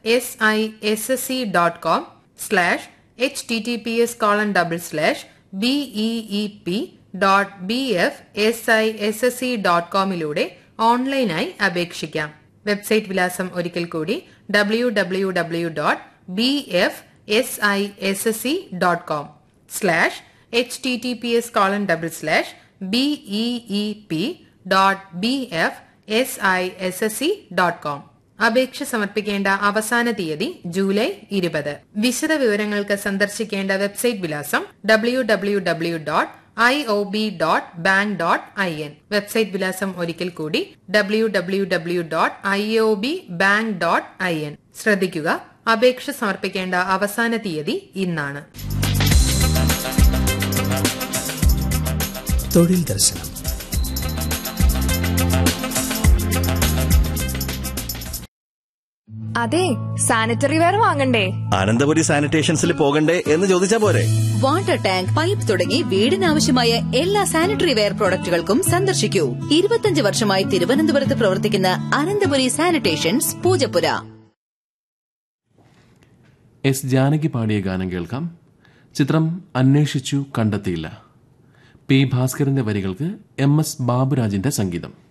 S I S S C dot com slash H T T P S colon double slash B E E P dot B F S I S S C ഡോട്ട് കോമിലൂടെ ഓൺലൈനായി അപേക്ഷിക്കാം website വിലാസം ഒരിക്കൽ കൂടി W W W dot B F S I S S C dot com slash H T T P S colon double slash B E E P dot B F S I S S C dot com അപേക്ഷ സമർപ്പിക്കേണ്ട അവസാന തീയതി July ഇരുപത് വിശദ വിവരങ്ങൾക്ക് സന്ദർശിക്കേണ്ട website വിലാസം W W W dot I O B dot bank dot I N website വിലാസം ഒരിക്കൽ കൂടി W W W dot I O B bank dot I N ശ്രദ്ധിക്കുക അപേക്ഷ സമർപ്പിക്കേണ്ട അവസാന തീയതി ഇന്നാണ് തൊഴിൽ ദർശനം അതെ സാനിറ്ററി വെയർ വാങ്ങണ്ടേ അനന്തപുരി സാനിറ്റേഷൻസിൽ പോകണ്ടേ എന്ന് ചോദിച്ചാ പോരെ വാട്ടർ ടാങ്ക് പൈപ്പ് തുടങ്ങി വീടിനാവശ്യമായ എല്ലാ സാനിറ്ററി വെയർ പ്രോഡക്റ്റുകൾക്കും സന്ദർശിക്കൂ ഇരുപത്തിയഞ്ച് വർഷമായി തിരുവനന്തപുരത്ത് പ്രവർത്തിക്കുന്ന അനന്തപുരി സാനിറ്റേഷൻസ് പൂജപ്പുര എസ് ജാനകി പാടിയ ഗാനം കേൾക്കാം ചിത്രം അന്വേഷിച്ചു കണ്ടെത്തിയില്ല പി ഭാസ്കരന്റെ വരികൾക്ക് എം എസ് ബാബുരാജിന്റെ സംഗീതം